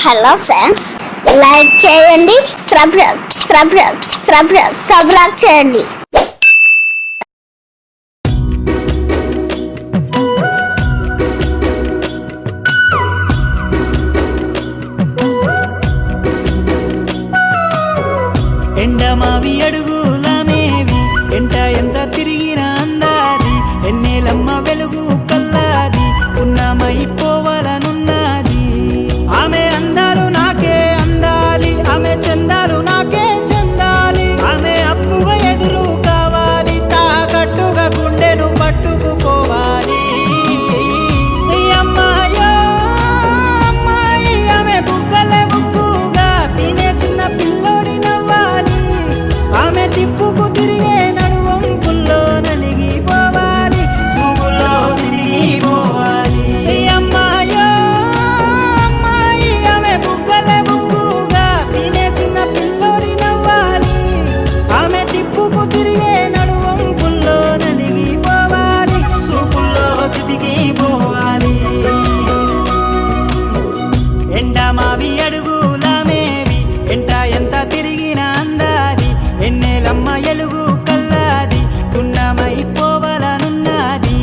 hello friends like చేయండి subscribe subscribe subscribe subscribe చేయండి ఎండమావి అడుగుల మేవి ఎంట ఎంత తిరిగిన అందాది ఎన్నేలమ్మ వెలుగు కల్లాది ఉన్నమైపోవాలనున్నది ఆమె అందాలు నాకే అందాలి ఆమె చందాలు నాకే చెందాలి ఆమె అప్పుగా ఎదురు కావాలి తాకట్టుగా గుండెను పట్టుకుపోవాలి అమ్మాయో అమ్మాయి ఆమె బుగ్గలే బుక్కుగా తినేసిన పిల్లోడి నవ్వాలి ఆమె తిప్పుకు తిరిగే నడువంపుల్లో నలిగిపోవాలి సుగులో సిరిగిపోవాలి అమ్మాయో అమ్మాయి ఆమె బుగ్గలే బుక్కుగా తినేసిన పిల్లోడి నవ్వాలి ఆమె తిప్పుకు తిరిగే నడువంపుల్లో నలిగిపోవాలి సుగుల్లో సిరిగిపోవాలి ఎండమావి అడుగుల మేవి ఎంట ఎంత తిరిగిన అందాది ఎన్నెలమ్మ ఎలుగు కల్లాది గున్నమైపోవాలనున్నది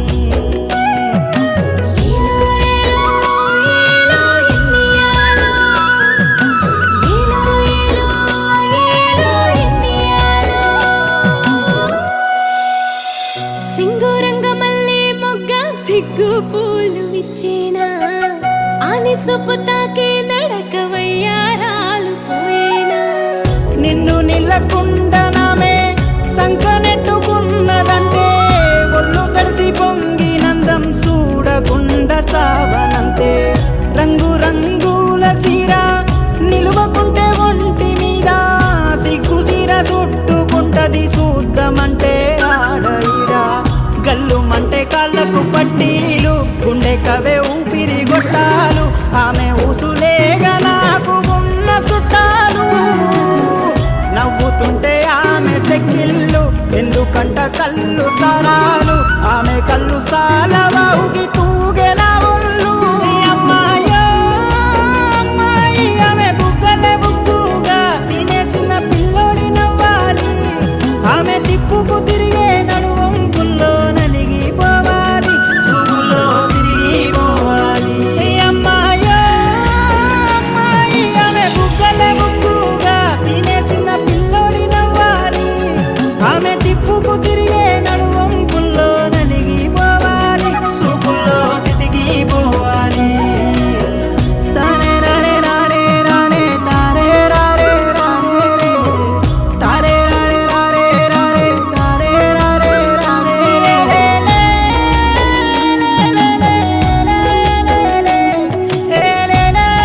సింగురంగ మల్లె మొగ్గ సిగ్గు పూలు ఇచ్చిన ఆని సొప్పు తాకే నడక వయ్యారాలు పోయినా నిన్ను నిల్లకుండనమే సంకనెట్టుకున్నదంటే ఒళ్ళు తడిసి పొంగినందం చూడకుండా సావనంతే రంగు రంగుల సీర నిలువకుంటే ఒంటి మీద సిగ్గు సీర చుట్టుకుంటది చూద్దామంటే ఆడయిరా గల్లుమంటే కాళ్ళకు పట్టీలు గుండె కవే ఊపిరి గొట్టాలు ఆమె ఊసులేగా నాకు ఉన్న చుట్టాలు నవ్వుతుంటే ఆమె సెక్కిళ్ళు ఎందుకంట కళ్ళు సారాలు ఆమె కళ్ళు సాలవా ఉగి తూగెన ఒళ్ళు అమ్మాయో అమ్మాయి ఆమె బుగ్గలే బుగ్గుగా తినేసిన పిల్లోడి నవ్వాలి ఆమె తిప్పుకు తిరిగే నడువంపుల్లో నలిగిపోవాలి సుగులో తిరిగిపోవాలి అమ్మాయో అమ్మాయి ఆమె బుగ్గలే బుగ్గుగా తినేసిన పిల్లోడి నవ్వాలి ఆమె తిప్పుకు తిరిగే నడువంపుల్లో నలిగిపోవాలి సుగులో సిటిగిపోవాలి తానే రారే రారే రారే తారే రారే రారే రే తారే రారే రారే రారే తారే రారే రారే రే లే లే లే లే లే లే లే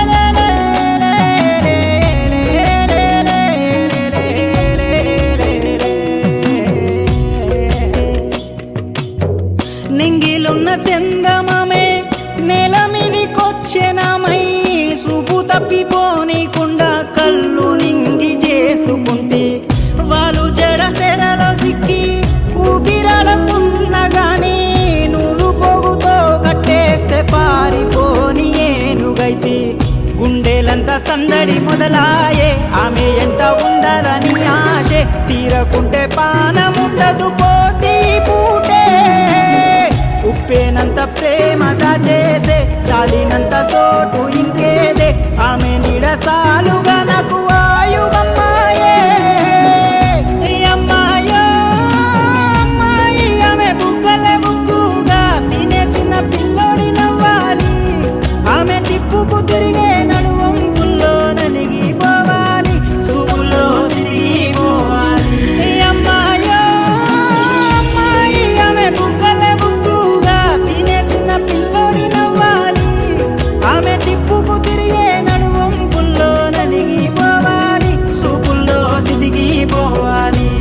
నింగిలున్న చందమమే నేల మీదికొచ్చెనమై చూపు తప్పిపోనీకుండా కళ్ళు నింగి చేసుకుంటే వాళ్ళు జడ సెరలో సిక్కి ఊపిరాడకున్న గాని నూలు పోగుతో కట్టేస్తే పారిపోని ఏనుగైతే గుండెలంతా సందడి మొదలాయే ఆమె ఎంత ఉండాలని ఆశే తీరకుంటే పానముండదు పోతీ పూటే ఉప్పేనంత ప్రేమ దాచేసే చాలినంత సోటు ఇంకేదే ఆమె నీడ సాలుగా నాకు ఆయువమ్మాయే ఈ అమ్మాయో అమ్మాయి ఆమె బుగ్గలే బుగ్గుగా తినేసిన పిల్లోడి నవ్వాలి ఆమె తిప్పుకు తిరిగే నడువంపుల్లో నలిగిపోవాలి సుగులో సిరిగిపోవాలి ఈ అమ్మాయో అమ్మాయి ఆమె బుగ్గలే బుగ్గుగా తినేసిన పిల్లోడి నవ్వాలి ఆమె తిప్పుకు తిరిగే నడువంపుల్లో నలిగిపోవాలి సుగుల్లో సిరిగిపోవాలి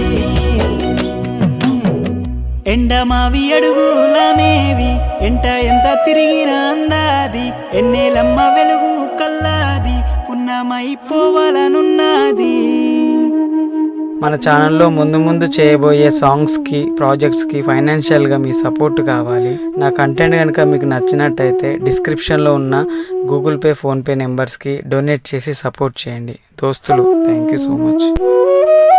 ఎండమావి అడుగుల మేవి ఎంట ఎంత తిరిగిన అందాది ఎన్నేలమ్మ వెలుగు కల్లాది పున్నమైపోవాలనున్నది మన ఛానల్లో ముందు ముందు చేయబోయే సాంగ్స్కి ప్రాజెక్ట్స్కి ఫైనాన్షియల్గా మీ సపోర్ట్ కావాలి నా కంటెంట్ కనుక మీకు నచ్చినట్టయితే డిస్క్రిప్షన్లో ఉన్న గూగుల్ పే ఫోన్పే నెంబర్స్కి డొనేట్ చేసి సపోర్ట్ చేయండి దోస్తులు థ్యాంక్ యూ సో మచ్